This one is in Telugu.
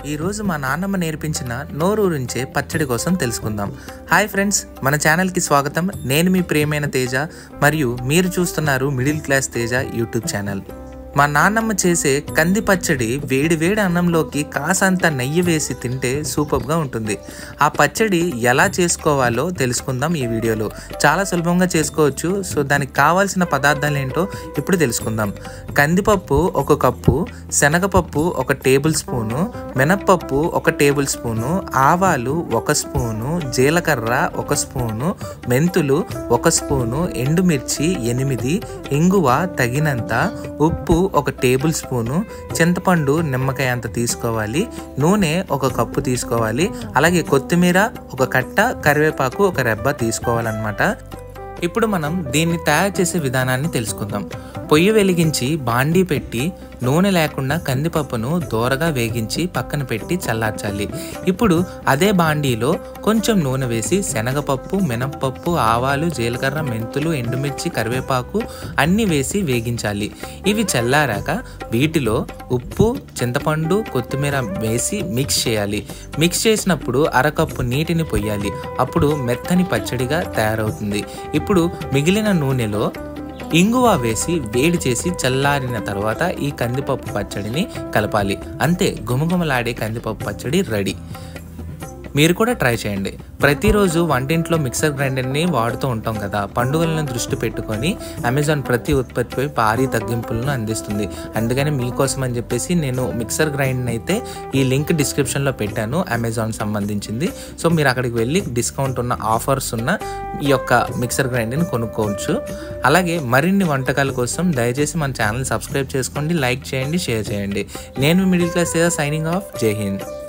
ఈరోజు మా నాన్నమ్మ నేర్పించిన నోరూరించే పచ్చడి కోసం తెలుసుకుందాం హాయ్ ఫ్రెండ్స్ మన ఛానల్కి స్వాగతం నేను మీ ప్రియమైన తేజ మరియు మీరు చూస్తున్నారు middle class Teja YouTube channel మా నాన్నమ్మ చేసే కంది పచ్చడి వేడి వేడి అన్నంలోకి కాసంత నెయ్యి వేసి తింటే సూపర్గా ఉంటుంది ఆ పచ్చడి ఎలా చేసుకోవాలో తెలుసుకుందాం ఈ వీడియోలో చాలా సులభంగా చేసుకోవచ్చు సో దానికి కావాల్సిన పదార్థాలు ఏంటో ఇప్పుడు తెలుసుకుందాం కందిపప్పు ఒక కప్పు శనగపప్పు ఒక టేబుల్ స్పూను మినప్పప్పు ఒక టేబుల్ స్పూను ఆవాలు ఒక స్పూను జీలకర్ర ఒక స్పూను మెంతులు ఒక స్పూను ఎండుమిర్చి ఎనిమిది ఇంగువ తగినంత ఉప్పు ఒక టేబుల్ స్పూను చింతపండు నిమ్మకాయ అంత తీసుకోవాలి నూనె ఒక కప్పు తీసుకోవాలి అలాగే కొత్తిమీర ఒక కట్ట కరివేపాకు ఒక రెబ్బ తీసుకోవాలన్నమాట ఇప్పుడు మనం దీన్ని తయారు చేసే విధానాన్ని తెలుసుకుందాం పొయ్యి వెలిగించి బాండీ పెట్టి నూనె లేకుండా కందిపప్పును దోరగా వేగించి పక్కన పెట్టి చల్లార్చాలి ఇప్పుడు అదే బాండీలో కొంచెం నూనె వేసి శనగపప్పు మినప్పప్పు ఆవాలు జీలకర్ర మెంతులు ఎండుమిర్చి కరివేపాకు అన్నీ వేసి వేగించాలి ఇవి చల్లారాక వీటిలో ఉప్పు చింతపండు కొత్తిమీర వేసి మిక్స్ చేయాలి మిక్స్ చేసినప్పుడు అరకప్పు నీటిని పొయ్యాలి అప్పుడు మెత్తని పచ్చడిగా తయారవుతుంది ఇప్పుడు మిగిలిన నూనెలో ఇంగువ వేసి వేడి చేసి చల్లారిన తర్వాత ఈ కందిపప్పు పచ్చడిని కలపాలి అంతే గుమగుమలాడే కందిపప్పు పచ్చడి రెడీ మీరు కూడా ట్రై చేయండి ప్రతిరోజు వంటింట్లో మిక్సర్ గ్రైండర్ని వాడుతూ ఉంటాం కదా పండుగలను దృష్టి పెట్టుకొని అమెజాన్ ప్రతి ఉత్పత్తిపై భారీ తగ్గింపులను అందిస్తుంది అందుకని మీకోసం అని చెప్పేసి నేను మిక్సర్ గ్రైండర్ అయితే ఈ లింక్ డిస్క్రిప్షన్లో పెట్టాను అమెజాన్ సంబంధించింది సో మీరు అక్కడికి వెళ్ళి డిస్కౌంట్ ఉన్న ఆఫర్స్ ఉన్న ఈ యొక్క మిక్సర్ గ్రైండర్ని కొనుక్కోవచ్చు అలాగే మరిన్ని వంటకాల కోసం దయచేసి మన ఛానల్ సబ్స్క్రైబ్ చేసుకోండి లైక్ చేయండి షేర్ చేయండి నేను మిడిల్ క్లాస్ సైనింగ్ ఆఫ్ జై హింద్